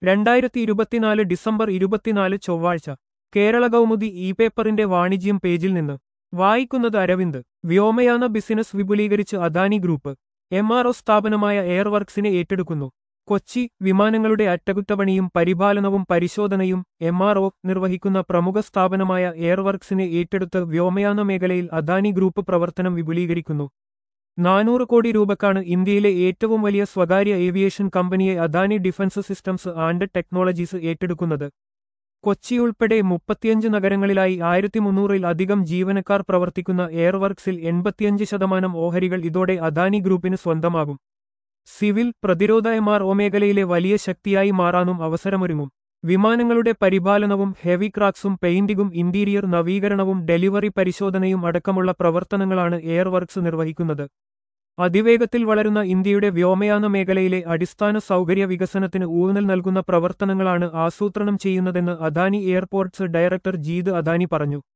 രണ്ടായിരത്തി ഇരുപത്തിനാല് ഡിസംബർ ഇരുപത്തിനാല് ചൊവ്വാഴ്ച കേരള കൗമുദി ഇ പേപ്പറിന്റെ വാണിജ്യം പേജിൽ നിന്ന് വായിക്കുന്നത് അരവിന്ദ് വ്യോമയാന ബിസിനസ് വിപുലീകരിച്ച് Adani group M R O സ്ഥാപനമായ എയർവർക്സിനെ ഏറ്റെടുക്കുന്നു കൊച്ചി വിമാനങ്ങളുടെ അറ്റകുറ്റപ്പണിയും പരിപാലനവും പരിശോധനയും എം ആർ ഒ നിർവഹിക്കുന്ന പ്രമുഖ സ്ഥാപനമായ എയർവർക്സിനെ ഏറ്റെടുത്ത് വ്യോമയാന മേഖലയിൽ അദാനി ഗ്രൂപ്പ് പ്രവർത്തനം വിപുലീകരിക്കുന്നു നാനൂറ് കോടി രൂപക്കാണ് ഇന്ത്യയിലെ ഏറ്റവും വലിയ സ്വകാര്യ ഏവിയേഷൻ കമ്പനിയെ Adani defence systems and technologies ഏറ്റെടുക്കുന്നത് കൊച്ചി ഉൾപ്പെടെ മുപ്പത്തിയഞ്ച് നഗരങ്ങളിലായി ആയിരത്തി മുന്നൂറിൽ അധികം ജീവനക്കാർ പ്രവർത്തിക്കുന്ന എയർവർക്സിൽ എൺപത്തിയഞ്ച് ശതമാനം ഓഹരികൾ ഇതോടെ അദാനി ഗ്രൂപ്പിന് സ്വന്തമാകും സിവിൽ പ്രതിരോധ എം ആർ ഒ മേഖലയിലെ വലിയ ശക്തിയായി മാറാനും അവസരമൊരുങ്ങും വിമാനങ്ങളുടെ പരിപാലനവും ഹെവി ക്രാക്സും പെയിന്റിംഗും ഇന്റീരിയർ നവീകരണവും ഡെലിവറി പരിശോധനയും അടക്കമുള്ള പ്രവർത്തനങ്ങളാണ് എയർവർക്സ് നിർവഹിക്കുന്നത് അതിവേഗത്തിൽ വളരുന്ന ഇന്ത്യയുടെ വ്യോമയാന മേഖലയിലെ അടിസ്ഥാന സൗകര്യ വികസനത്തിന് ഊന്നൽ നൽകുന്ന പ്രവർത്തനങ്ങളാണ് ആസൂത്രണം ചെയ്യുന്നതെന്ന് അദാനി എയർപോർട്ട്സ് ഡയറക്ടർ ജീത് അദാനി പറഞ്ഞു